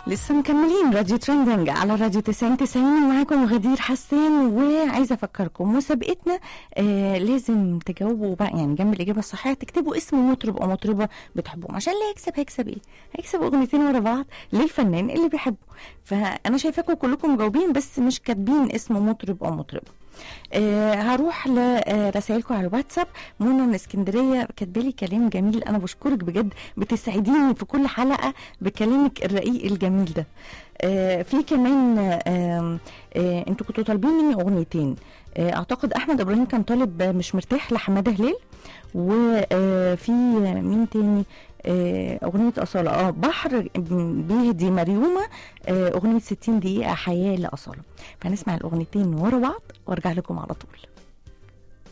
لسه مكملين راديو ترندنج على راديو 90 90 ومعاكم غدير حسان وعايزه افكركم مسابقتنا آه لازم تجاوبوا بقى يعني جنب الاجابه الصحيحه تكتبوا اسم مطرب او مطربه بتحبوهم عشان اللي هيكسب هيكسب ايه؟ هيكسب اغنيتين ورا بعض للفنان اللي بيحبه فانا شايفاكم كلكم مجاوبين بس مش كاتبين اسم مطرب او مطربه آه هروح لرسائلكم على الواتساب منى من اسكندريه كاتبالي كلام جميل انا بشكرك بجد بتسعديني في كل حلقه بكلامك الرقيق الجميل ده آه في كمان آه آه انتوا كنتوا طالبين مني اغنيتين آه اعتقد احمد ابراهيم كان طالب مش مرتاح لحماده هلال وفي مين تاني آه، أغنية أصالة اه بحر بيهدي مريومة آه، أغنية 60 دقيقة حياة لأصالة فنسمع الأغنيتين ورا بعض وارجع لكم على طول